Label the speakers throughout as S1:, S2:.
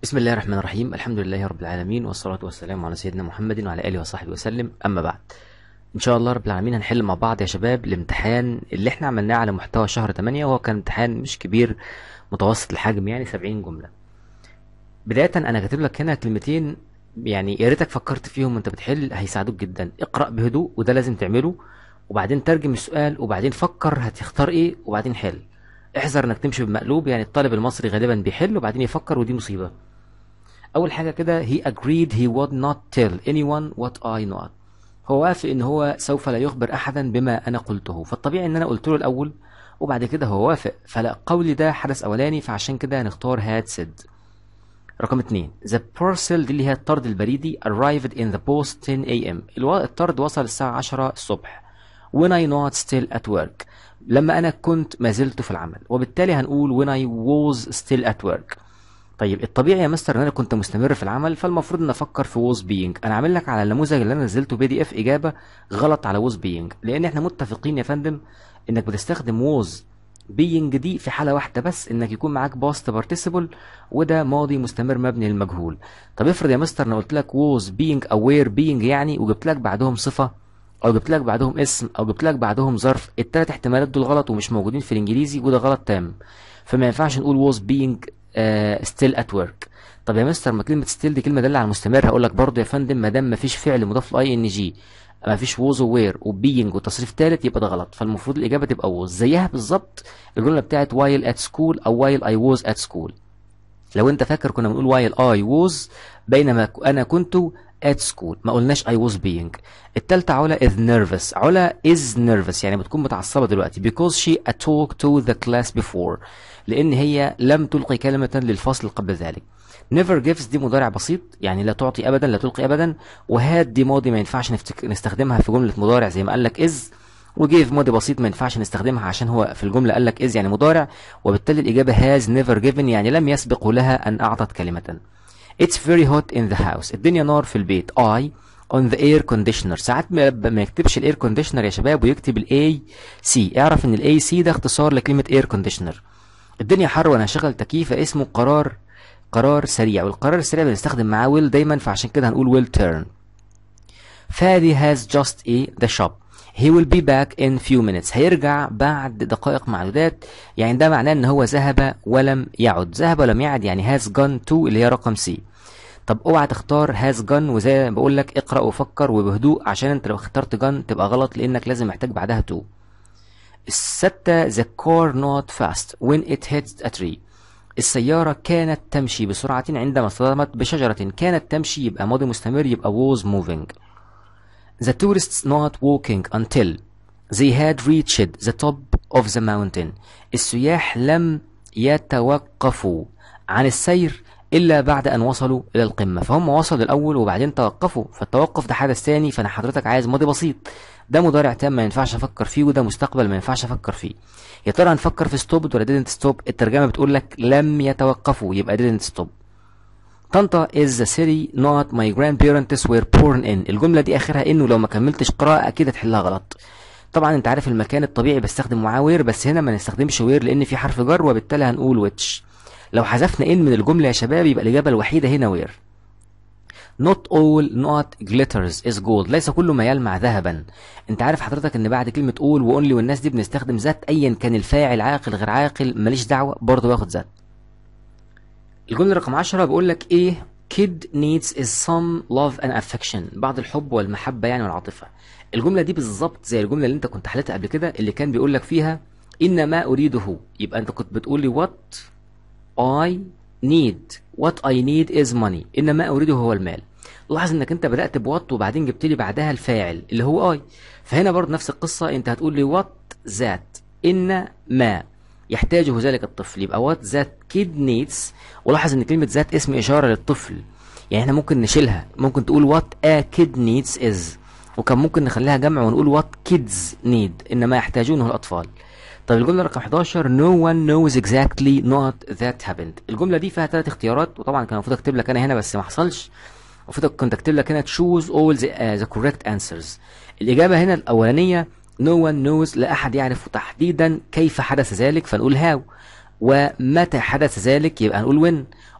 S1: بسم الله الرحمن الرحيم الحمد لله رب العالمين والصلاة والسلام على سيدنا محمد وعلى آله وصحبه وسلم أما بعد إن شاء الله رب العالمين هنحل مع بعض يا شباب الامتحان اللي احنا عملناه على محتوى شهر 8 وهو كان امتحان مش كبير متوسط الحجم يعني 70 جملة بداية أنا كاتب لك هنا كلمتين يعني يا ريتك فكرت فيهم وانت بتحل هيساعدوك جدا اقرأ بهدوء وده لازم تعمله وبعدين ترجم السؤال وبعدين فكر هتختار ايه وبعدين حل احذر انك تمشي بمقلوب يعني الطالب المصري غالبا بيحل وبعدين يفكر ودي مصيبة اول حاجه كده he agreed he would not tell anyone what I know هو وافق ان هو سوف لا يخبر احدا بما انا قلته فالطبيعي ان انا قلت له الاول وبعد كده هو وافق فلا قولي ده حدث اولاني فعشان كده هنختار had said رقم اتنين the parcel دي اللي هي الطرد البريدي arrived in the post 10 a.m. الو- الطرد وصل الساعة 10 الصبح when I not still at work لما أنا كنت ما زلت في العمل وبالتالي هنقول when I was still at work طيب الطبيعي يا مستر ان انا كنت مستمر في العمل فالمفروض ان افكر في was being انا عامل لك على النموذج اللي انا نزلته بي دي اف اجابه غلط على was being لان احنا متفقين يا فندم انك بتستخدم was being دي في حاله واحده بس انك يكون معاك past participle وده ماضي مستمر مبني للمجهول طب افرض يا مستر انا قلت لك was being aware being يعني وجبت لك بعدهم صفه او جبت لك بعدهم اسم او جبت لك بعدهم ظرف التلات احتمالات دول غلط ومش موجودين في الانجليزي وده غلط تام فما ينفعش نقول was being uh, still at work طب يا مستر ما كلمه still دي كلمه داله على المستمر هقول لك برضه يا فندم ما دام ما فيش فعل مضاف لاي ان جي ما فيش was aware وbeing وتصريف ثالث يبقى ده غلط فالمفروض الاجابه تبقى was زيها بالظبط الجمله بتاعت while at school او while I was at school لو انت فاكر كنا بنقول while I was بينما ك- انا كنت at school ما قلناش I was being التالتة علا is nervous علا is nervous يعني بتكون متعصبة دلوقتي because she talked to the class before لأن هي لم تلقي كلمة للفصل قبل ذلك never gives دي مضارع بسيط يعني لا تعطي أبدا لا تلقي أبدا وهاد دي ماضي ما ينفعش نفتك... نستخدمها في جملة مضارع زي ما قال لك is وجيف ماضي بسيط ما ينفعش نستخدمها عشان هو في الجملة قال لك is يعني مضارع وبالتالي الإجابة has never given يعني لم يسبق لها أن أعطت كلمة It's very hot in the house الدنيا نار في البيت I on the air conditioner ساعات ما ما يكتبش الاير كونديشنر يا شباب ويكتب الاي سي اعرف ان الاي سي ده اختصار لكلمة اير كونديشنر الدنيا حر وانا هشغل تكييف اسمه قرار قرار سريع والقرار السريع بنستخدم معاه will دايما فعشان كده هنقول will turn فادي has just a the shop he will be back in few minutes هيرجع بعد دقائق معدودات يعني ده معناه ان هو ذهب ولم يعد ذهب ولم يعد يعني has gone to اللي هي رقم سي طب اوعى تختار has gone وزي ما بقول لك اقرا وفكر وبهدوء عشان انت لو اخترت gone تبقى غلط لانك لازم محتاج بعدها to الستة the car not fast when it hit a tree السيارة كانت تمشي بسرعة عندما اصطدمت بشجرة كانت تمشي يبقى ماضي مستمر يبقى was moving The tourists not walking until they had reached the top of the mountain. السياح لم يتوقفوا عن السير إلا بعد أن وصلوا إلى القمة فهم وصلوا الأول وبعدين توقفوا فالتوقف ده حدث ثاني فأنا حضرتك عايز ماضي بسيط ده مضارع تام ما ينفعش أفكر فيه وده مستقبل ما ينفعش أفكر فيه يا ترى هنفكر في ستوب ولا didn't stop الترجمة بتقول لك لم يتوقفوا يبقى didn't stop طنطا is the city not my grandparents were born in الجملة دي آخرها إنه لو ما كملتش قراءة أكيد هتحلها غلط طبعا انت عارف المكان الطبيعي بستخدم معاه وير بس هنا ما نستخدمش وير لان في حرف جر وبالتالي هنقول ويتش لو حذفنا ان من الجمله يا شباب يبقى الاجابه الوحيده هنا وير not all not glitters is gold ليس كل ما يلمع ذهبا انت عارف حضرتك ان بعد كلمه all وانلي والناس دي بنستخدم ذات ايا كان الفاعل عاقل غير عاقل ماليش دعوه برضه باخد ذات الجمله رقم 10 بيقول لك ايه kid needs is some love and affection بعض الحب والمحبه يعني والعاطفه الجمله دي بالظبط زي الجمله اللي انت كنت حلتها قبل كده اللي كان بيقول لك فيها ان ما اريده يبقى انت كنت بتقول لي what I need what I need is money إن ما أريده هو المال لاحظ انك انت بدأت بوات وبعدين جبت لي بعدها الفاعل اللي هو اي فهنا برضه نفس القصة انت هتقول لي وات ذات ان ما يحتاجه ذلك الطفل يبقى وات ذات كيد نيدز ولاحظ ان كلمة ذات اسم اشارة للطفل يعني احنا ممكن نشيلها ممكن تقول وات ا كيد نيدز از وكان ممكن نخليها جمع ونقول وات كيدز نيد انما يحتاجونه الاطفال طب الجملة رقم 11 no one knows exactly not that happened الجملة دي فيها ثلاث اختيارات وطبعا كان المفروض اكتب لك انا هنا بس ما حصلش المفروض كنت اكتب لك هنا choose all the, uh, the correct answers الإجابة هنا الأولانية no one knows لا أحد يعرف تحديدا كيف حدث ذلك فنقول how ومتى حدث ذلك يبقى نقول when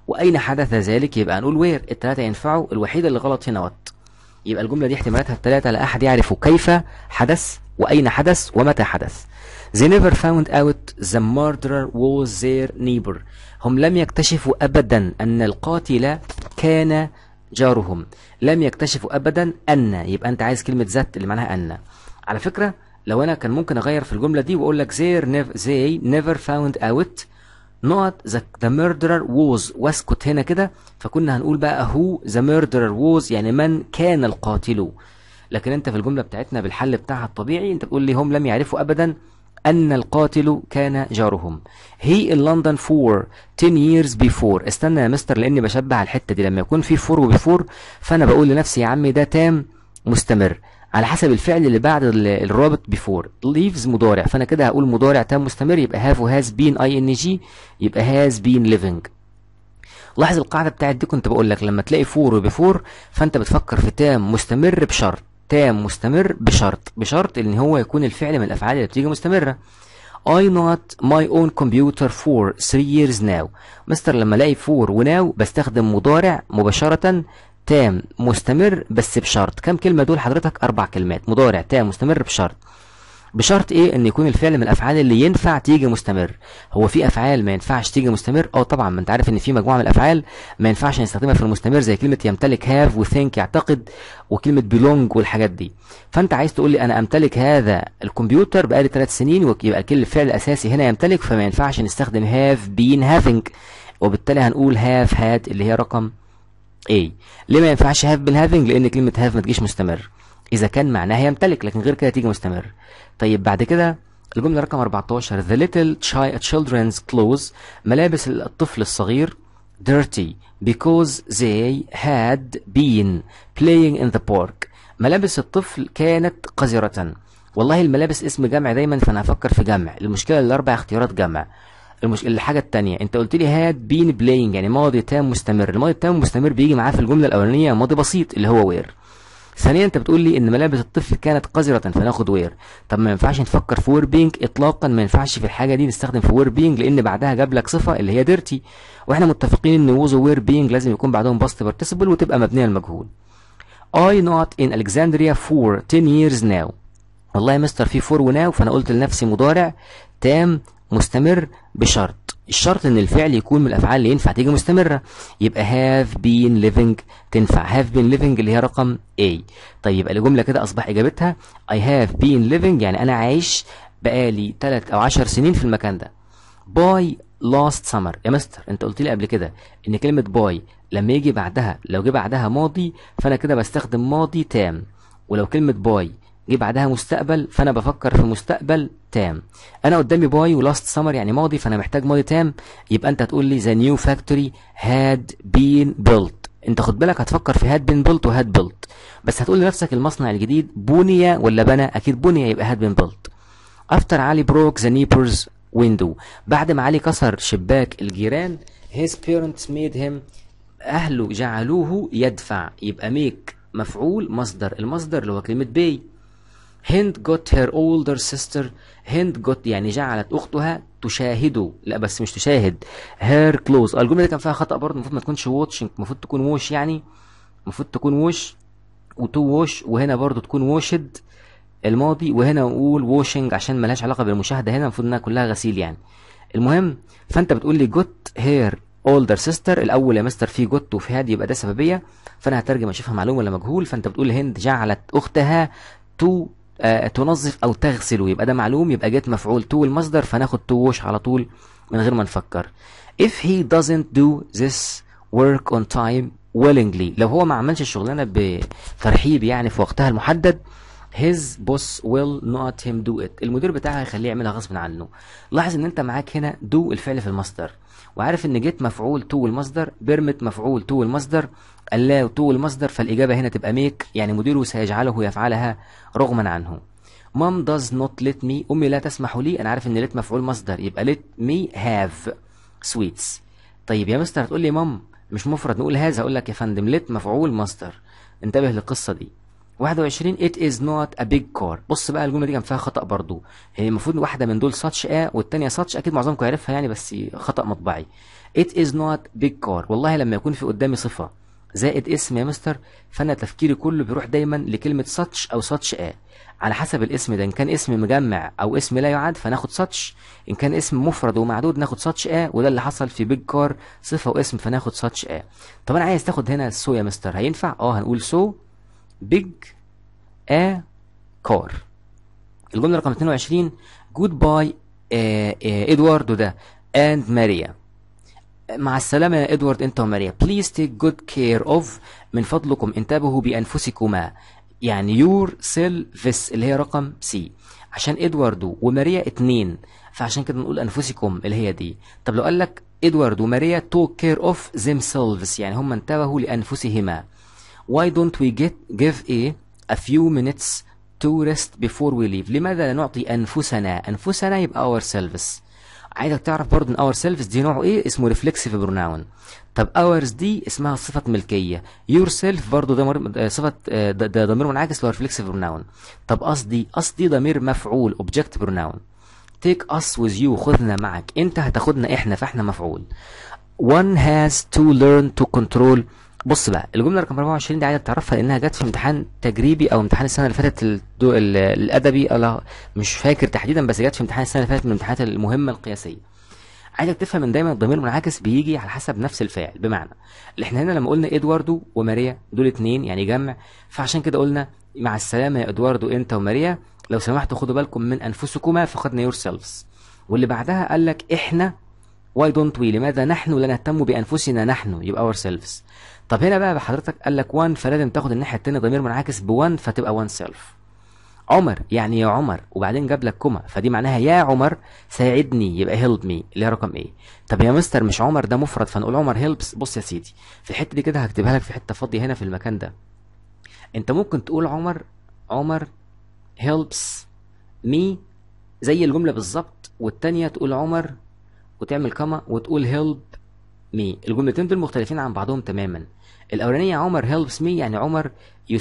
S1: واين حدث ذلك يبقى نقول وير الثلاثه ينفعوا الوحيد اللي غلط هنا وات يبقى الجمله دي احتمالاتها الثلاثه لا احد يعرف كيف حدث واين حدث ومتى حدث They never found out the murderer was their neighbor. هم لم يكتشفوا أبدا أن القاتل كان جارهم. لم يكتشفوا أبدا أن يبقى أنت عايز كلمة ذات اللي معناها أن. على فكرة لو أنا كان ممكن أغير في الجملة دي وأقول لك they never, they never found out not the, the murderer was واسكت هنا كده فكنا هنقول بقى who the murderer was يعني من كان القاتل لكن انت في الجملة بتاعتنا بالحل بتاعها الطبيعي انت بتقول لي هم لم يعرفوا ابدا أن القاتل كان جارهم he in London for 10 years before استنى يا مستر لأني بشبه على الحتة دي لما يكون في for وبيفور فأنا بقول لنفسي يا عمي ده تام مستمر على حسب الفعل اللي بعد ال- الرابط before leaves مضارع فأنا كده هقول مضارع تام مستمر يبقى have و has been ing يبقى has been living لاحظ القاعدة بتاعت دي كنت بقول لك لما تلاقي فور وبفور فانت بتفكر في تام مستمر بشرط تام مستمر بشرط بشرط ان هو يكون الفعل من الافعال اللي بتيجي مستمرة I not my own computer for three years now مستر لما الاقي فور وناو بستخدم مضارع مباشرة تام مستمر بس بشرط كم كلمة دول حضرتك اربع كلمات مضارع تام مستمر بشرط بشرط ايه ان يكون الفعل من الافعال اللي ينفع تيجي مستمر هو في افعال ما ينفعش تيجي مستمر اه طبعا ما انت عارف ان في مجموعه من الافعال ما ينفعش نستخدمها في المستمر زي كلمه يمتلك هاف وثينك يعتقد وكلمه بيلونج والحاجات دي فانت عايز تقول لي انا امتلك هذا الكمبيوتر بقالي ثلاث سنين ويبقى كل الفعل الاساسي هنا يمتلك فما ينفعش نستخدم هاف بين هافينج وبالتالي هنقول هاف هاد اللي هي رقم A ليه ما ينفعش هاف بالهافينج لان كلمه هاف ما تجيش مستمر اذا كان معناها يمتلك لكن غير كده تيجي مستمر طيب بعد كده الجملة رقم 14 The little chi- children's clothes ملابس الطفل الصغير dirty because they had been playing in the park ملابس الطفل كانت قذرة والله الملابس اسم جمع دايما فانا هفكر في جمع المشكلة الاربع اختيارات جمع المش... الحاجة التانية انت قلت لي هاد بين بلاينج يعني ماضي تام مستمر الماضي التام مستمر بيجي معاه في الجملة الأولانية ماضي بسيط اللي هو وير ثانيا انت بتقول لي ان ملابس الطفل كانت قذرة فناخد وير طب ما ينفعش نفكر في وير بينج اطلاقا ما ينفعش في الحاجة دي نستخدم في وير بينج لان بعدها جاب لك صفة اللي هي ديرتي واحنا متفقين ان ووز وير بينج لازم يكون بعدهم باست بارتيسيبل وتبقى مبنية للمجهول I not in Alexandria for 10 years now والله يا مستر في فور وناو فانا قلت لنفسي مضارع تام مستمر بشرط الشرط ان الفعل يكون من الافعال اللي ينفع تيجي مستمره يبقى have been living تنفع have been living اللي هي رقم A طيب يبقى الجمله كده اصبح اجابتها I have been living يعني انا عايش بقالي 3 او 10 سنين في المكان ده باي لاست سمر يا مستر انت قلت لي قبل كده ان كلمه باي لما يجي بعدها لو جه بعدها ماضي فانا كده بستخدم ماضي تام ولو كلمه باي جه بعدها مستقبل فانا بفكر في مستقبل تام انا قدامي باي ولاست سمر يعني ماضي فانا محتاج ماضي تام يبقى انت هتقول لي ذا نيو فاكتوري هاد بين بيلت انت خد بالك هتفكر في هاد بين بيلت وهاد بيلت بس هتقول لنفسك المصنع الجديد بني ولا بنى اكيد بني يبقى هاد بين بيلت افتر علي بروك ذا نيبرز ويندو بعد ما علي كسر شباك الجيران his parents made him اهله جعلوه يدفع يبقى ميك مفعول مصدر المصدر اللي هو كلمه بي هند got her older sister هند got يعني جعلت اختها تشاهد لا بس مش تشاهد her clothes الجمله دي كان فيها خطا برضه المفروض ما تكونش watching المفروض تكون ووش يعني المفروض تكون ووش وتو ووش وهنا برضه تكون ووشد الماضي وهنا نقول ووشنج عشان ملهاش علاقه بالمشاهده هنا المفروض انها كلها غسيل يعني المهم فانت بتقول لي جوت هير اولدر سيستر الاول يا مستر في جوت وفي هاد يبقى ده سببيه فانا هترجم اشوفها معلومه ولا مجهول فانت بتقول هند جعلت اختها تو آه تنظف او تغسل يبقى ده معلوم يبقى جت مفعول تو المصدر فناخد تو ووش على طول من غير ما نفكر if he doesn't do this work on time willingly لو هو ما عملش الشغلانه بترحيب يعني في وقتها المحدد his boss will not him do it المدير بتاعها هيخليه يعملها غصب عنه لاحظ ان انت معاك هنا do الفعل في المصدر وعارف ان جيت مفعول تو المصدر بيرمت مفعول تو المصدر allow تو المصدر فالاجابه هنا تبقى ميك يعني مديره سيجعله يفعلها رغما عنه mom does not let me امي لا تسمح لي انا عارف ان let مفعول مصدر يبقى let me have sweets طيب يا مستر هتقول لي مام مش مفرد نقول هذا اقول لك يا فندم let مفعول مصدر انتبه للقصه دي 21 it is not a big car بص بقى الجمله دي كان فيها خطا برضو هي المفروض واحده من دول such a والتانيه such اكيد معظمكم عارفها يعني بس خطا مطبعي it is not big car والله لما يكون في قدامي صفة زائد اسم يا مستر فانا تفكيري كله بيروح دايما لكلمة such او such a على حسب الاسم ده ان كان اسم مجمع او اسم لا يعد فناخد such ان كان اسم مفرد ومعدود ناخد such a وده اللي حصل في بيج كار صفة واسم فناخد such a طب انا عايز تاخد هنا سو يا مستر هينفع اه هنقول سو بيج a car الجملة رقم 22 جود باي ادوارد ده and ماريا مع السلامة يا ادوارد انت وماريا please take good care of من فضلكم انتبهوا بانفسكما يعني يور سيلفس اللي هي رقم سي عشان ادوارد وماريا اتنين فعشان كده نقول انفسكم اللي هي دي طب لو قال لك ادوارد وماريا took care of themselves يعني هم انتبهوا لانفسهما why don't we get give a a few minutes to rest before we leave لماذا لا نعطي انفسنا انفسنا يبقى ourselves عايزك تعرف برضه ان ourselves دي نوعه ايه اسمه reflexive pronoun طب ours دي اسمها صفة ملكية yourself برضه ده مر... آه، صفة آه، ده ده ضمير منعكس اللي هو reflexive pronoun طب قصدي قصدي ضمير مفعول object pronoun take us with you خذنا معك انت هتاخدنا احنا فاحنا مفعول one has to learn to control بص بقى الجمله رقم 24 دي عايزك تعرفها لانها جت في امتحان تجريبي او امتحان السنه اللي فاتت الدو... ال- الادبي أو مش فاكر تحديدا بس جت في امتحان السنه اللي فاتت من الامتحانات المهمه القياسيه عايزك تفهم ان دايما الضمير المنعكس بيجي على حسب نفس الفاعل بمعنى اللي احنا هنا لما قلنا ادواردو وماريا دول اتنين يعني جمع فعشان كده قلنا مع السلامه يا ادواردو انت وماريا لو سمحتوا خدوا بالكم من انفسكما فقدنا يور سيلفز واللي بعدها قال لك احنا why don't we لماذا نحن لا نهتم بانفسنا نحن يبقى ourselves طب هنا بقى حضرتك قال لك one فلازم تاخد الناحيه التانيه ضمير منعكس بone فتبقى one self عمر يعني يا عمر وبعدين جاب لك كوما فدي معناها يا عمر ساعدني يبقى هيلب مي اللي هي رقم ايه طب يا مستر مش عمر ده مفرد فنقول عمر هيلبس بص يا سيدي في الحته دي كده هكتبها لك في حته فاضيه هنا في المكان ده انت ممكن تقول عمر عمر هيلبس مي زي الجمله بالظبط والتانيه تقول عمر وتعمل كما وتقول هيلب مي الجملتين دول مختلفين عن بعضهم تماما الاولانيه عمر هيلبس مي يعني عمر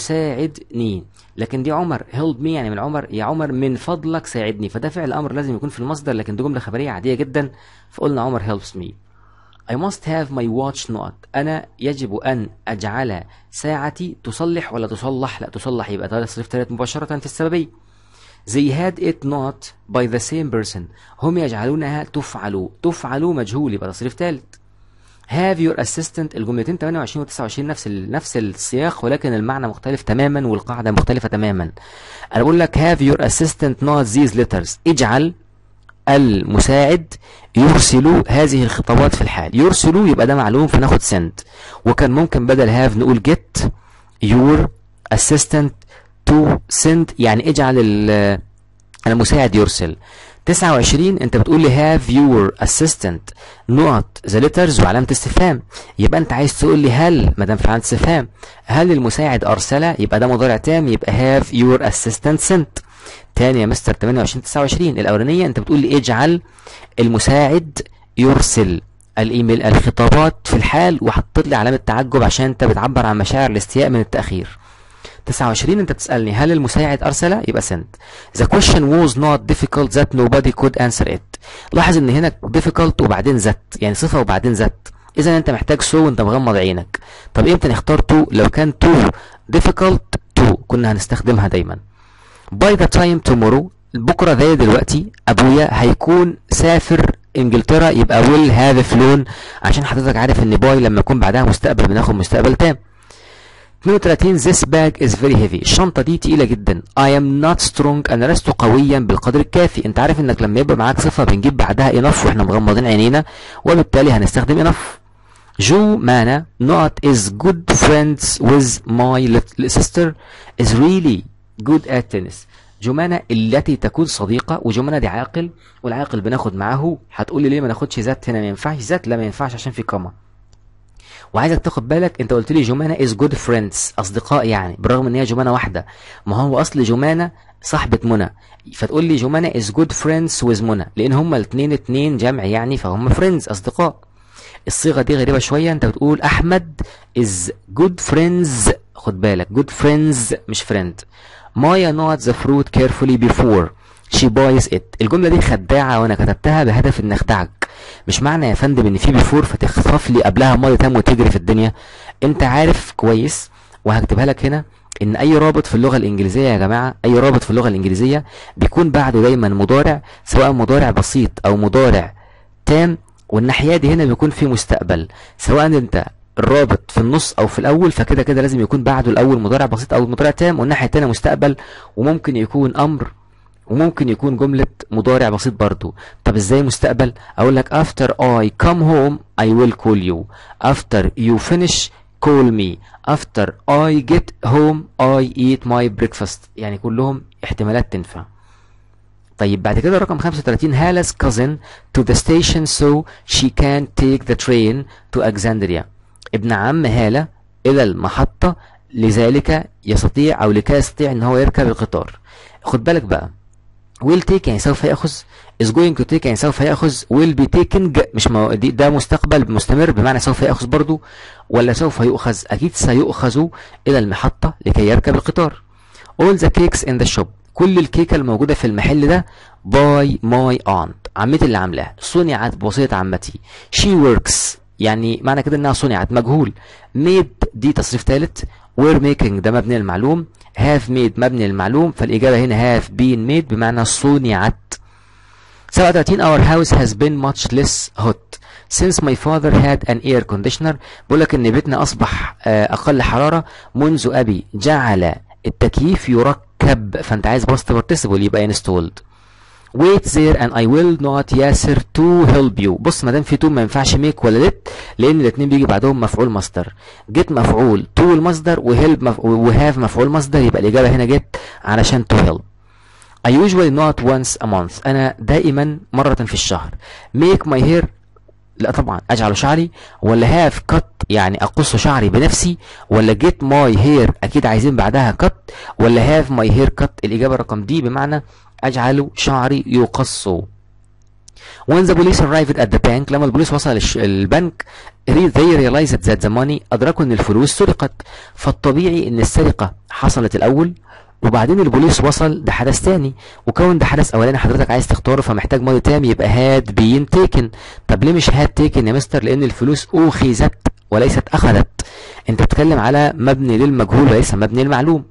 S1: يساعدني لكن دي عمر هيلب مي يعني من عمر يا عمر من فضلك ساعدني فده فعل امر لازم يكون في المصدر لكن دي جمله خبريه عاديه جدا فقلنا عمر هيلبس مي I must have my watch not أنا يجب أن أجعل ساعتي تصلح ولا تصلح لا تصلح يبقى ده تصريف ثالث مباشرة في السببية They had it not by the same person هم يجعلونها تفعل تفعل مجهول يبقى تصريف ثالث have your assistant الجملتين 28 و 29 نفس ال... نفس السياق ولكن المعنى مختلف تماما والقاعدة مختلفة تماما أنا بقول لك have your assistant not these letters اجعل المساعد يرسل هذه الخطابات في الحال يرسل يبقى ده معلوم فناخد send وكان ممكن بدل have نقول get your assistant to send يعني اجعل ال- المساعد يرسل 29 انت بتقول لي have your assistant not the letters وعلامة استفهام يبقى انت عايز تقول لي هل ما دام في علامة استفهام هل المساعد ارسل يبقى ده مضارع تام يبقى have your assistant sent تاني يا مستر 28 29 الاولانيه انت بتقول لي اجعل المساعد يرسل الايميل الخطابات في الحال وحطيت لي علامه تعجب عشان انت بتعبر عن مشاعر الاستياء من التاخير 29 انت بتسالني هل المساعد ارسل يبقى sent the question was not difficult that nobody could answer it لاحظ ان هنا difficult وبعدين that يعني صفه وبعدين that اذا انت محتاج so وانت مغمض عينك طب امتى نختار to لو كان to difficult to كنا هنستخدمها دايما by the time tomorrow بكره زي دلوقتي ابويا هيكون سافر انجلترا يبقى will have flown عشان حضرتك عارف ان باي لما يكون بعدها مستقبل بناخد مستقبل تام 32 this bag is very heavy الشنطة دي تقيلة جدا I am not strong أنا لست قويا بالقدر الكافي أنت عارف إنك لما يبقى معاك صفة بنجيب بعدها enough وإحنا مغمضين عينينا وبالتالي هنستخدم enough جو مانا not is good friends with my little sister is really good at tennis جمانة التي تكون صديقة وجمانة دي عاقل والعاقل بناخد معاه هتقول لي ليه ما ناخدش ذات هنا ما ينفعش ذات لا ما ينفعش عشان في كما وعايزك تاخد بالك انت قلت لي جمانة is good friends اصدقاء يعني بالرغم ان هي جمانة واحدة ما هو اصل جمانة صاحبة منى فتقول لي جمانة is good friends with منى لان هما الاثنين اتنين جمع يعني فهم friends اصدقاء الصيغة دي غريبة شوية انت بتقول احمد is good friends خد بالك good friends مش friend مايا not the fruit carefully before she buys it الجملة دي خداعة وانا كتبتها بهدف ان اخدعك مش معنى يا فندم ان في بيفور فتخطف لي قبلها ماضي تام وتجري في الدنيا انت عارف كويس وهكتبها لك هنا ان اي رابط في اللغه الانجليزيه يا جماعه اي رابط في اللغه الانجليزيه بيكون بعده دايما مضارع سواء مضارع بسيط او مضارع تام والناحيه دي هنا بيكون في مستقبل سواء انت الرابط في النص او في الاول فكده كده لازم يكون بعده الاول مضارع بسيط او مضارع تام والناحيه الثانيه مستقبل وممكن يكون امر وممكن يكون جملة مضارع بسيط برضو طب ازاي مستقبل اقول لك after I come home I will call you after you finish call me after I get home I eat my breakfast يعني كلهم احتمالات تنفع طيب بعد كده رقم 35 هالس cousin to the station so she can take the train to Alexandria ابن عم هالة إلى المحطة لذلك يستطيع أو لكي يستطيع إن هو يركب القطار خد بالك بقى will take يعني سوف يأخذ is going to take يعني سوف يأخذ will be taking مش مو... دي ده مستقبل مستمر بمعنى سوف يأخذ برضو ولا سوف يؤخذ أكيد سيؤخذ إلى المحطة لكي يركب القطار all the cakes in the shop كل الكيكة الموجودة في المحل ده by my aunt عمتي اللي عاملاها صنعت بواسطة عمتي she works يعني معنى كده انها صنعت مجهول made دي تصريف ثالث we're making ده مبني المعلوم have made مبني المعلوم فالإجابة هنا have been made بمعنى صنعت 37 our house has been much less hot since my father had an air conditioner بقول لك ان بيتنا اصبح اقل حرارة منذ ابي جعل التكييف يركب فانت عايز باست participle يبقى installed wait there and I will not ياسر to help you بص ما دام في to ما ينفعش make ولا let لان الاثنين بيجي بعدهم مفعول مصدر get مفعول to المصدر وhelp مف... وهاف مفعول مصدر يبقى الاجابه هنا get علشان to help I usually not once a month انا دائما مره في الشهر make my hair لا طبعا اجعل شعري ولا هاف كت يعني اقص شعري بنفسي ولا جيت ماي هير اكيد عايزين بعدها كت ولا هاف ماي هير كت الاجابه رقم دي بمعنى اجعل شعري يقص when the police arrived at the bank لما البوليس وصل البنك they realized that the money ادركوا ان الفلوس سرقت فالطبيعي ان السرقه حصلت الاول وبعدين البوليس وصل ده حدث تاني وكون ده حدث اولاني حضرتك عايز تختاره فمحتاج ماضي تام يبقى هاد بين تيكن طب ليه مش هاد تيكن يا مستر لان الفلوس اخذت وليست اخذت انت بتتكلم على مبني للمجهول وليس مبني للمعلوم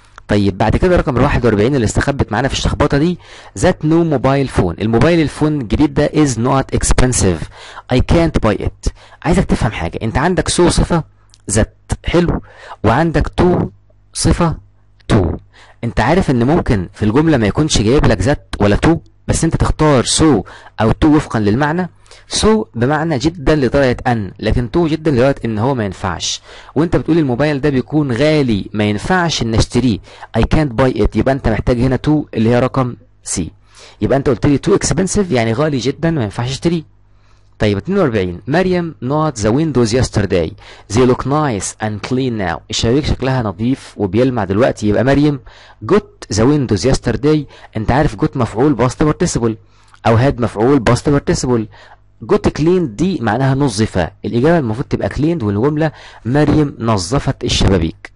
S1: طيب بعد كده رقم 41 اللي استخبت معانا في الشخبطه دي ذات نو موبايل فون الموبايل الفون الجديد ده از نوت اكسبنسيف اي كانت باي ات عايزك تفهم حاجه انت عندك سو صفه ذات حلو وعندك تو صفه تو انت عارف ان ممكن في الجمله ما يكونش جايب لك ذات ولا تو بس انت تختار سو او تو وفقا للمعنى سو بمعنى جدا لدرجة ان لكن تو جدا لدرجة ان هو ما ينفعش وانت بتقول الموبايل ده بيكون غالي ما ينفعش ان اشتريه I can't buy it يبقى انت محتاج هنا تو اللي هي رقم سي يبقى انت قلت لي تو اكسبنسيف يعني غالي جدا ما ينفعش اشتريه طيب 42 مريم not the windows yesterday they look nice and clean now الشبابيك شكلها نظيف وبيلمع دلوقتي يبقى مريم got the windows yesterday انت عارف got مفعول past participle او had مفعول past participle got cleaned دي معناها نظف الإجابة المفروض تبقى cleaned والجملة مريم نظفت الشبابيك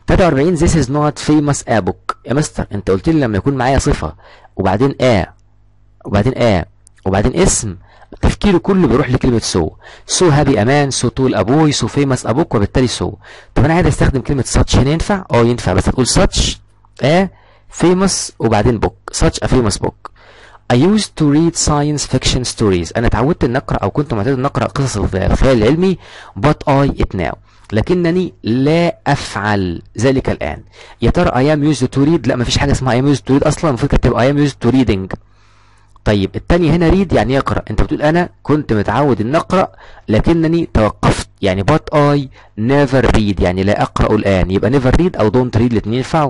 S1: 43 this is not famous a book يا مستر انت قلت لي لما يكون معايا صفة وبعدين a وبعدين a وبعدين اسم تفكيره كله بيروح لكلمة سو سو هابي امان سو طول ابوي سو فيمس ابوك وبالتالي سو طب انا عايز استخدم كلمة such هنا ينفع اه ينفع بس هتقول such a famous وبعدين book such a famous book I used to read science fiction stories أنا اتعودت أن أقرأ أو كنت معتاد أن أقرأ قصص الخيال العلمي but I it now لكنني لا أفعل ذلك الآن يا ترى I am used to read لا مفيش حاجة اسمها I am used to read أصلا المفروض كانت تبقى I am used to reading طيب التاني هنا read يعني يقرأ أنت بتقول أنا كنت متعود أن أقرأ لكنني توقفت يعني but I never read يعني لا أقرأ الآن يبقى never read أو don't read الاتنين ينفعوا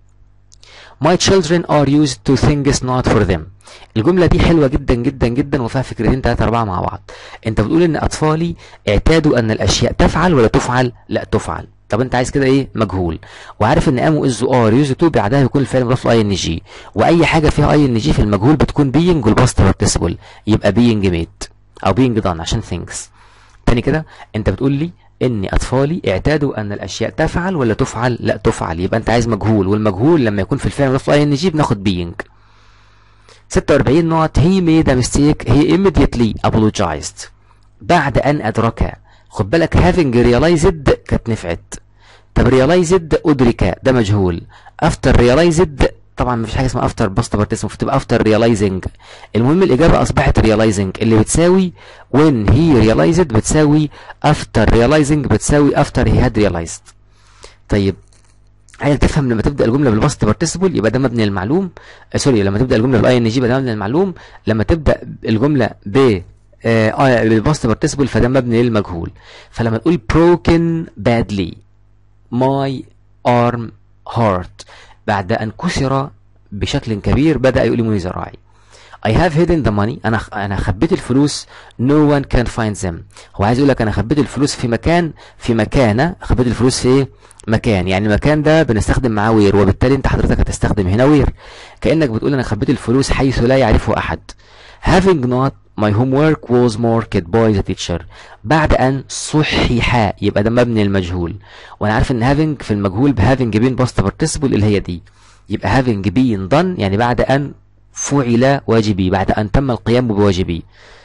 S1: My children are used to things not for them الجملة دي حلوة جدا جدا جدا وفيها فكرتين تلاتة أربعة مع بعض أنت بتقول إن أطفالي اعتادوا أن الأشياء تفعل ولا تفعل لا تفعل طب انت عايز كده ايه مجهول وعارف ان ام از ار يوز تو بعدها بيكون الفعل مضاف له اي ان جي واي حاجه فيها اي ان جي في المجهول بتكون بينج والباست بارتيسيبل يبقى بينج ميد او بينج دان عشان ثينكس تاني كده انت بتقول لي ان اطفالي اعتادوا ان الاشياء تفعل ولا تفعل لا تفعل يبقى انت عايز مجهول والمجهول لما يكون في الفعل مضاف له اي ان جي بناخد بينج 46 نقط he made a mistake he immediately apologized بعد أن أدرك خد بالك having realized كانت نفعت طب realized أدرك ده مجهول after realized طبعا مفيش حاجه اسمها افتر باست بارتيسيبل فتبقى افتر ريلايزنج المهم الاجابه اصبحت ريلايزنج اللي بتساوي when he realized بتساوي after realizing بتساوي after he had realized طيب عايز تفهم لما تبدا الجمله بالباست بارتيسيبل يبقى ده مبني للمعلوم آه سوري لما تبدا الجمله بالاي ان جي يبقى ده مبني للمعلوم لما تبدا الجمله ب آه بالباست بارتيسيبل فده مبني للمجهول فلما تقول broken badly my arm hurt بعد أن كسر بشكل كبير بدأ يقول لي زراعي I have hidden the money أنا أنا خبيت الفلوس no one can find them هو عايز يقول لك أنا خبيت الفلوس في مكان في مكانة خبيت الفلوس في إيه؟ مكان يعني المكان ده بنستخدم معاه وير وبالتالي أنت حضرتك هتستخدم هنا وير كأنك بتقول أنا خبيت الفلوس حيث لا يعرفه أحد having not my homework was marked by the teacher بعد أن صحح يبقى ده مبني المجهول وأنا عارف إن having في المجهول ب having been past participle اللي هي دي يبقى having been done يعني بعد أن فعل واجبي بعد أن تم القيام بواجبي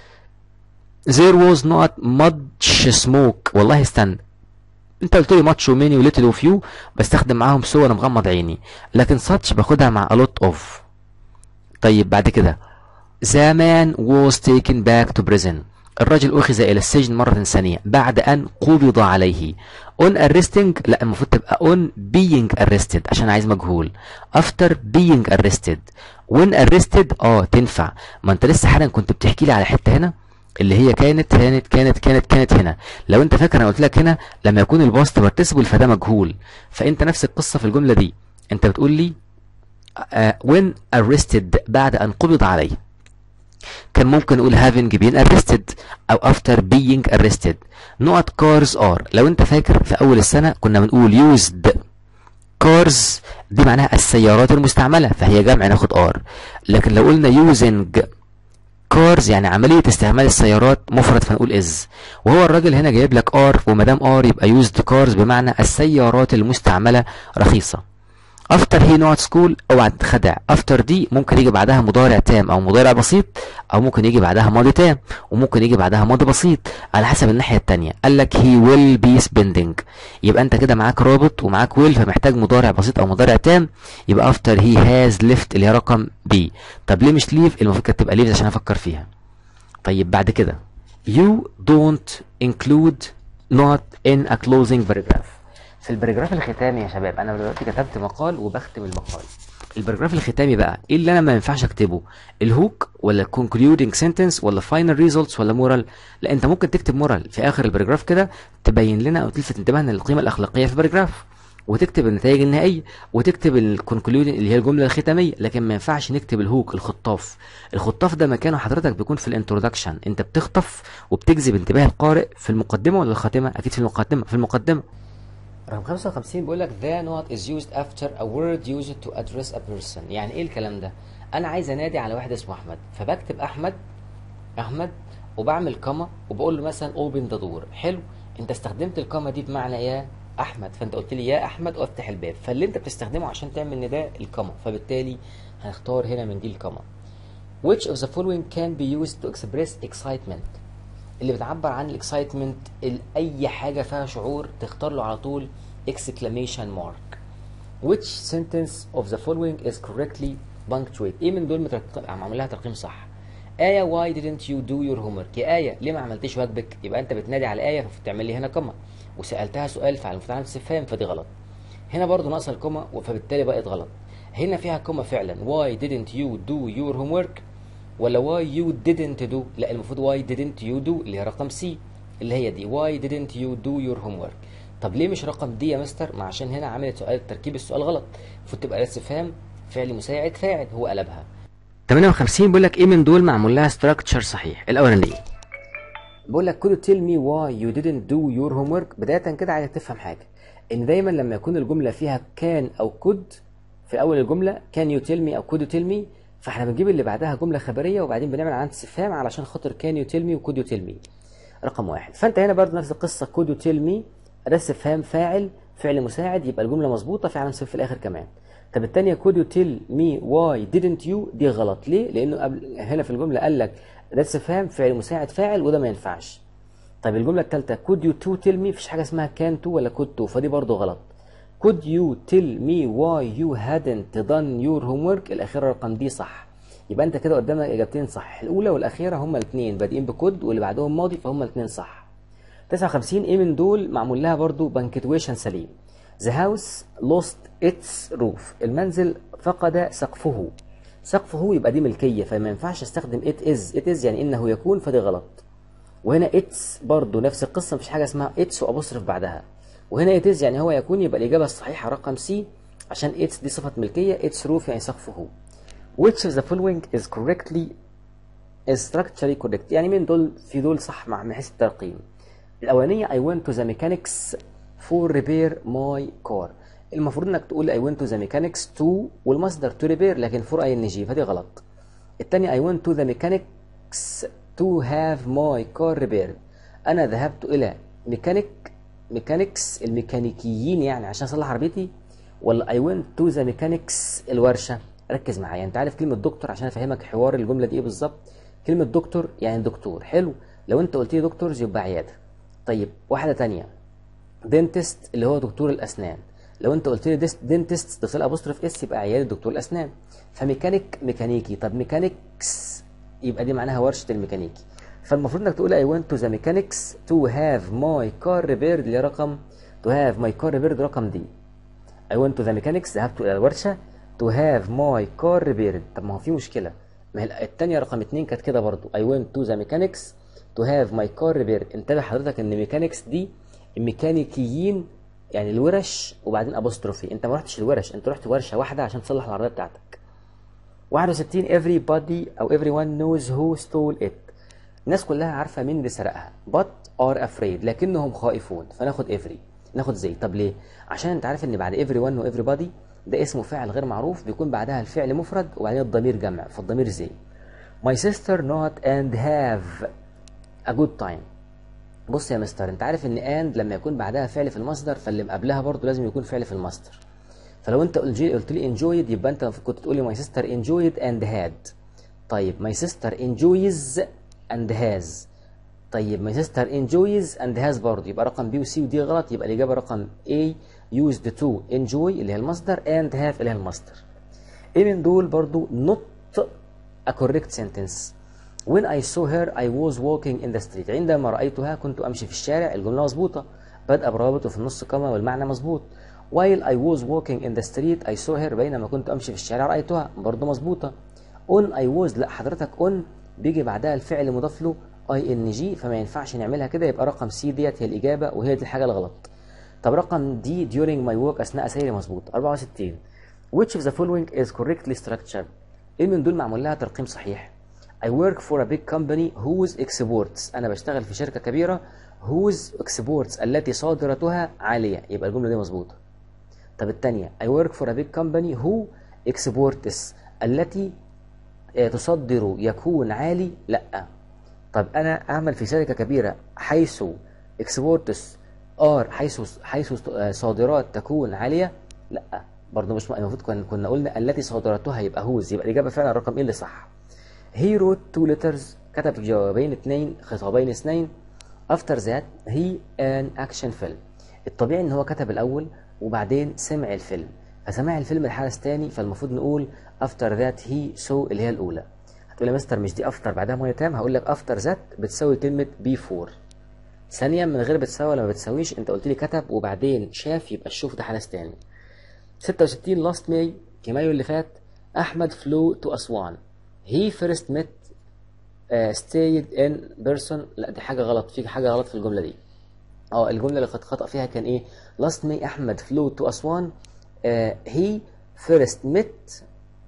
S1: there was not much smoke والله استنى انت قلت لي much وماني وليتل اوف يو بستخدم معاهم سو انا مغمض عيني لكن such باخدها مع a lot of طيب بعد كده The man was taken back to prison. الرجل أخذ إلى السجن مرة ثانية بعد أن قبض عليه. On arresting لا المفروض تبقى on being arrested عشان عايز مجهول. After being arrested. When arrested اه تنفع. ما أنت لسه حالا كنت بتحكي لي على حتة هنا اللي هي كانت كانت كانت كانت كانت هنا لو انت فاكر انا قلت لك هنا لما يكون الباست بارتيسيبل فده مجهول فانت نفس القصه في الجمله دي انت بتقول لي uh, when arrested بعد ان قبض عليه كان ممكن نقول having been arrested او after being arrested نقط cars are لو انت فاكر في اول السنة كنا بنقول used cars دي معناها السيارات المستعملة فهي جمع ناخد are لكن لو قلنا using cars يعني عملية استعمال السيارات مفرد فنقول is وهو الراجل هنا جايب لك are ومدام are يبقى used cars بمعنى السيارات المستعملة رخيصة افتر هي نوع سكول اوعى تتخدع افتر دي ممكن يجي بعدها مضارع تام او مضارع بسيط او ممكن يجي بعدها ماضي تام وممكن يجي بعدها ماضي بسيط على حسب الناحيه الثانيه قال لك هي ويل بي سبيندنج يبقى انت كده معاك رابط ومعاك ويل فمحتاج مضارع بسيط او مضارع تام يبقى افتر هي هاز ليفت اللي هي رقم بي طب ليه مش ليف المفروض كانت تبقى ليف عشان افكر فيها طيب بعد كده you don't include not in a closing paragraph في البرجراف الختامي يا شباب انا دلوقتي كتبت مقال وبختم المقال البرجراف الختامي بقى ايه اللي انا ما ينفعش اكتبه الهوك ولا concluding sentence ولا final results ولا moral لا انت ممكن تكتب moral في اخر البرجراف كده تبين لنا او تلفت انتباهنا للقيمه الاخلاقيه في البرجراف وتكتب النتائج النهائيه وتكتب الكونكلودنج اللي هي الجمله الختاميه لكن ما ينفعش نكتب الهوك الخطاف الخطاف ده مكانه حضرتك بيكون في الانترودكشن انت بتخطف وبتجذب انتباه القارئ في المقدمه ولا الخاتمه اكيد في المقدمه في المقدمه رقم 55 بيقول لك the not is used after a word used to address a person يعني ايه الكلام ده انا عايز انادي على واحد اسمه احمد فبكتب احمد احمد وبعمل كما وبقول له مثلا open the door حلو انت استخدمت الكما دي بمعنى ايه احمد فانت قلت لي يا احمد وافتح الباب فاللي انت بتستخدمه عشان تعمل نداء الكما فبالتالي هنختار هنا من دي الكما which of the following can be used to express excitement اللي بتعبر عن الاكسايتمنت اي حاجه فيها شعور تختار له على طول exclamation mark which sentence of the following is correctly punctuate ايه من دول معمول لها ترقيم صح آية why didn't you do your homework يا آية ليه ما عملتيش واجبك يبقى أنت بتنادي على آية فبتعمل لي هنا كما وسألتها سؤال فعل المفروض علامة استفهام فدي غلط هنا برضو ناقصة الكوما فبالتالي بقت غلط هنا فيها كوما فعلا why didn't you do your homework ولا why you didn't do لا المفروض why didn't you do اللي هي رقم سي اللي هي دي why didn't you do your homework طب ليه مش رقم دي يا مستر ما عشان هنا عملت سؤال تركيب السؤال غلط المفروض تبقى استفهام فعل مساعد فاعل هو قلبها 58 بيقول لك ايه من دول معمول لها structure صحيح الاولانيه بقول لك could you tell me why you didn't do your homework بدايه كده عايزك تفهم حاجه ان دايما لما يكون الجمله فيها كان او could في اول الجمله can you tell me او could you tell me فاحنا بنجيب اللي بعدها جمله خبريه وبعدين بنعمل علامه استفهام علشان خاطر كان يو تيل مي وكود يو تيل مي رقم واحد فانت هنا برضه نفس القصه كود يو تيل مي ده استفهام فاعل فعل مساعد يبقى الجمله مظبوطه في علامه في الاخر كمان طب التانية could you tell me why didn't you دي غلط ليه لانه قبل هنا في الجملة قال لك ده استفهام فعل مساعد فاعل وده ما ينفعش طيب الجملة التالتة could you to tell me مفيش حاجة اسمها can to ولا could to فدي برضو غلط could you tell me why you hadn't done your homework الأخيرة رقم دي صح يبقى انت كده قدامك اجابتين صح الاولى والاخيره هما الاثنين بادئين بكود واللي بعدهم ماضي فهم الاثنين صح 59 ايه من دول معمول لها برضو بنكتويشن سليم The house lost its roof المنزل فقد سقفه سقفه يبقى دي ملكية فما ينفعش استخدم it is it is يعني انه يكون فدي غلط وهنا it's برضو نفس القصة مفيش حاجة اسمها it's وابصرف بعدها وهنا it is يعني هو يكون يبقى الإجابة الصحيحة رقم C عشان it's دي صفة ملكية it's roof يعني سقفه which of the following is correctly is structurally correct يعني من دول في دول صح مع من حيث الترقيم الأولانية I went to the mechanics for repair my car المفروض انك تقول I went to the mechanics to والمصدر to repair لكن for ing فدي غلط الثانية I went to the mechanics to have my car repaired أنا ذهبت إلى ميكانيك ميكانيكس الميكانيكيين يعني عشان أصلح عربيتي ولا I went to the mechanics الورشة ركز معايا انت عارف كلمة دكتور عشان افهمك حوار الجملة دي ايه بالظبط كلمة دكتور يعني دكتور حلو لو انت قلت لي دكتورز يبقى عيادة طيب واحدة تانية دنتست اللي هو دكتور الاسنان لو انت قلت لي دنتست ضفت ابوستروف اس يبقى عياده دكتور الاسنان فميكانيك ميكانيكي طب ميكانيكس يبقى دي معناها ورشه الميكانيكي فالمفروض انك تقول I went to the mechanics to have my car repaired اللي رقم to have my car repaired رقم دي I went to the mechanics ذهبت الى الورشه to have my car repaired طب ما هو في مشكله ما هي الثانيه رقم اتنين كانت كده برضو I went to the mechanics to have my car repaired انتبه حضرتك ان ميكانيكس دي الميكانيكيين يعني الورش وبعدين ابوستروفي انت ما رحتش الورش انت رحت ورشه واحده عشان تصلح العربيه بتاعتك 61 everybody او everyone knows who stole it الناس كلها عارفه مين اللي سرقها but are afraid لكنهم خائفون فناخد every ناخد زي طب ليه عشان انت عارف ان بعد everyone و everybody ده اسمه فاعل غير معروف بيكون بعدها الفعل مفرد وبعدين الضمير جمع فالضمير زي my sister not and have a good time بص يا مستر انت عارف ان اند لما يكون بعدها فعل في المصدر فاللي قبلها برضه لازم يكون فعل في المصدر فلو انت قلت لي enjoyed يبقى انت كنت تقول لي my sister enjoyed and had طيب my sister enjoys and has طيب my sister enjoys and has برضه يبقى رقم بي وسي ودي غلط يبقى الإجابة رقم A used to enjoy اللي هي المصدر and have اللي هي المصدر ايه من دول برضه not a correct sentence When I saw her I was walking in the street عندما رأيتها كنت أمشي في الشارع الجملة مظبوطة بدأ برابط وفي النص كما والمعنى مظبوط While I was walking in the street I saw her بينما كنت أمشي في الشارع رأيتها برضه مظبوطة On I was لا حضرتك on بيجي بعدها الفعل مضاف له ing فما ينفعش نعملها كده يبقى رقم سي ديت هي الإجابة وهي دي الحاجة الغلط طب رقم دي during my work أثناء سيري مظبوط 64 Which of the following is correctly structured إيه من دول معمول لها ترقيم صحيح I work for a big company whose exports أنا بشتغل في شركة كبيرة whose exports التي صادرتها عالية يبقى الجملة دي مظبوطة طب الثانية I work for a big company who exports التي تصدر يكون عالي لا طب أنا أعمل في شركة كبيرة حيث exports are حيث حيث صادرات تكون عالية لا برضه مش المفروض كنا قلنا التي صادرتها يبقى هوز يبقى الإجابة فعلا رقم إيه اللي صح he wrote two letters كتب جوابين اثنين خطابين اثنين after that he an action film الطبيعي ان هو كتب الاول وبعدين سمع الفيلم فسمع الفيلم الحدث تاني فالمفروض نقول after that he saw اللي هي الاولى هتقول يا مستر مش دي after بعدها ماي تام هقول لك after that بتساوي كلمه before ثانيا من غير بتساوي ولا ما بتساويش انت قلت لي كتب وبعدين شاف يبقى الشوف ده حدث تاني 66 last May كمايو اللي فات احمد flew to اسوان he first met uh, stayed in person لا دي حاجة غلط في حاجة غلط في الجملة دي اه الجملة اللي قد خطأ فيها كان ايه last May أحمد flew to أسوان uh, he first met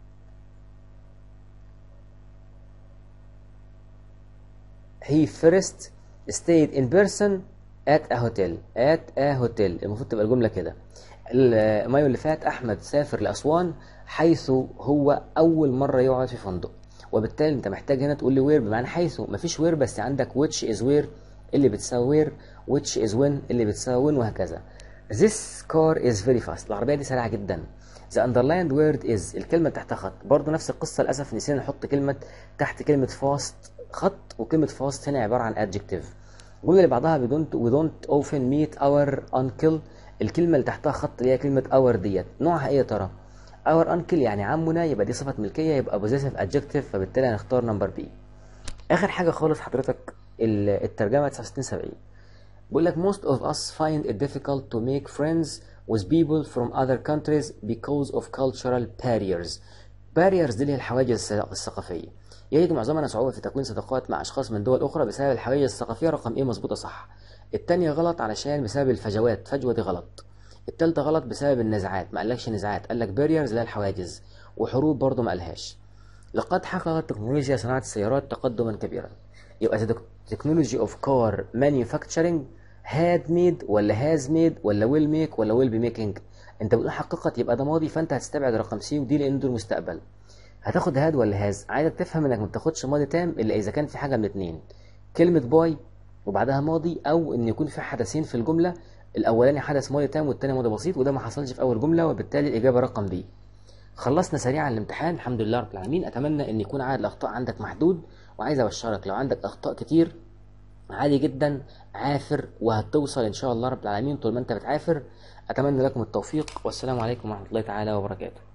S1: he first stayed in person at a hotel at a hotel المفروض تبقى الجملة كده المايو اللي فات أحمد سافر لأسوان حيث هو أول مرة يقعد في فندق وبالتالي انت محتاج هنا تقول لي وير بمعنى حيث مفيش وير بس عندك which is where اللي بتساوي where which is when اللي بتساوي when وهكذا This car is very fast العربية دي سريعة جدا The underlined word is الكلمة اللي تحتها خط برضه نفس القصة للأسف نسينا نحط كلمة تحت كلمة fast خط وكلمة fast هنا عبارة عن adjective الجملة اللي بعدها we don't, we don't often meet our uncle الكلمة اللي تحتها خط اللي هي كلمة our ديت نوعها ايه يا ترى؟ our uncle يعني عمنا يبقى دي صفة ملكية يبقى possessive adjective فبالتالي هنختار نمبر بي آخر حاجة خالص حضرتك ال- الترجمة 69 70 بيقول لك most of us find it difficult to make friends with people from other countries because of cultural barriers barriers دي اللي هي الحواجز الث- الثقافية يجد معظمنا صعوبة في تكوين صداقات مع أشخاص من دول أخرى بسبب الحواجز الثقافية رقم إيه مظبوطة صح التانية غلط علشان بسبب الفجوات فجوة دي غلط التالتة غلط بسبب النزاعات ما قالكش نزاعات قالك barriers اللي هي الحواجز وحروب برضه ما قالهاش لقد حققت تكنولوجيا صناعة السيارات تقدما كبيرا يبقى the technology of car manufacturing had made ولا has made ولا will make ولا will be making انت بتقول حققت يبقى ده ماضي فانت هتستبعد رقم سي ودي لان دول مستقبل هتاخد هاد ولا هاز عايزك تفهم انك ما بتاخدش ماضي تام الا اذا كان في حاجه من اتنين كلمه باي وبعدها ماضي او ان يكون في حدثين في الجمله الاولاني حدث ماضي تام والتاني ماضي بسيط وده ما حصلش في اول جمله وبالتالي الاجابه رقم بي خلصنا سريعا الامتحان الحمد لله رب العالمين اتمنى ان يكون عدد الاخطاء عندك محدود وعايز ابشرك لو عندك اخطاء كتير عادي جدا عافر وهتوصل ان شاء الله رب العالمين طول ما انت بتعافر اتمنى لكم التوفيق والسلام عليكم ورحمه الله تعالى وبركاته